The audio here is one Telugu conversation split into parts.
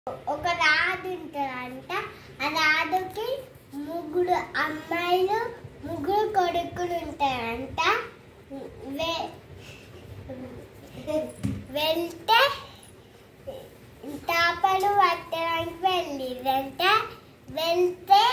ఒక రాదు ఉంటుందంట ఆ రాదుకి ముగ్గురు అమ్మాయిలు ముగ్గురు కొడుకులు ఉంటారంట వె- వెళ్తే తాపలు పట్టడానికి వెళ్ళిందంట వెళ్తే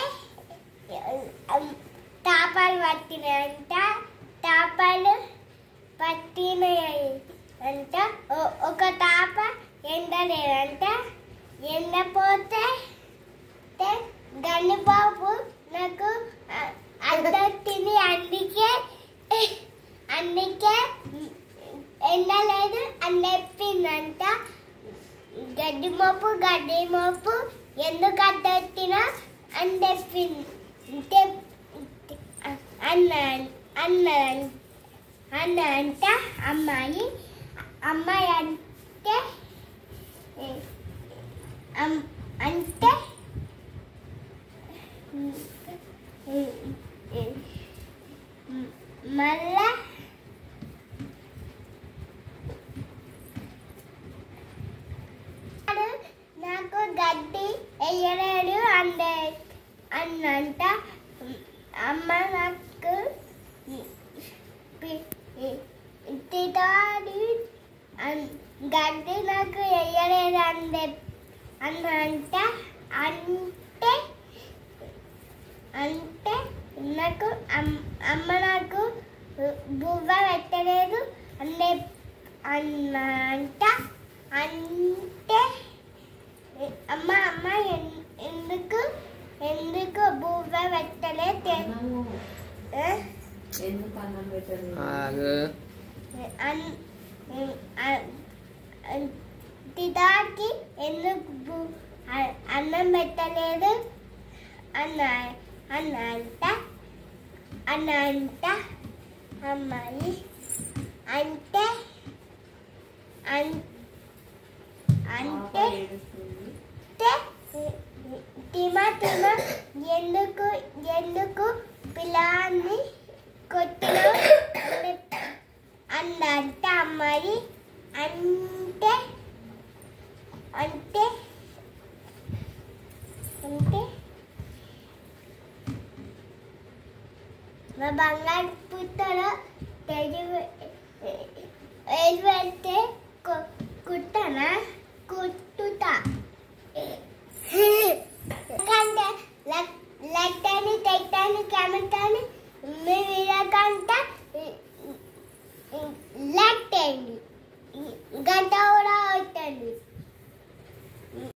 తాపాలు పట్టినంట తాపాలు పట్టినాయి అంట ఒ- ఒక తాప ఎండలేదంట ఎండపోతే తే గన్నిబాబు నాకు అద్దొచ్చింది అందుకే అందుకే ఎండలేదు అని చెప్పిందంట గడ్డి మోపు గడ్డి మోపు ఎందుకు అద్దొచ్చినా అని చెప్పింది చెప్- అన్న అన్న అన్న అంట అమ్మాయి అమ్మాయి అంటే అమ్- అంటే మళ్ళా వాడు నాకు గడ్డి వేయలేడు అందే అన్నంట అమ్మ నాకు తిటాడి గడ్డి నాకు వేయలేదు అందే అన్నంట అంటే అంటే నాకు అమ్- అమ్మ నాకు బువ్వ పెట్టలేదు అంటే అన్న అంట అంటే అమ్మ అమ్మ ఎన్- ఎందుకు ఎందుకు బువ్వ పెట్టలేదు అన్నము ఏ? ఎందుకు అన్నం పెట్టదు ఆగు అన్- అ- అన్- తిదాకి ఎందుకు బు- అ- అన్నం పెట్టలేదు అన్న అన్న అంట అన్న అంట అమ్మాయి అంటే అన్- అంటే ఏడుస్తుంది అంటే తిమ తిమ ఎందుకు ఎందుకు పిల్లాన్ని కొట్టిన అందంట అమ్మాయి అంటే అంటే అంటే మా బంగారు పుట్టలో తెగి ఏది పెడితే కుట్టనా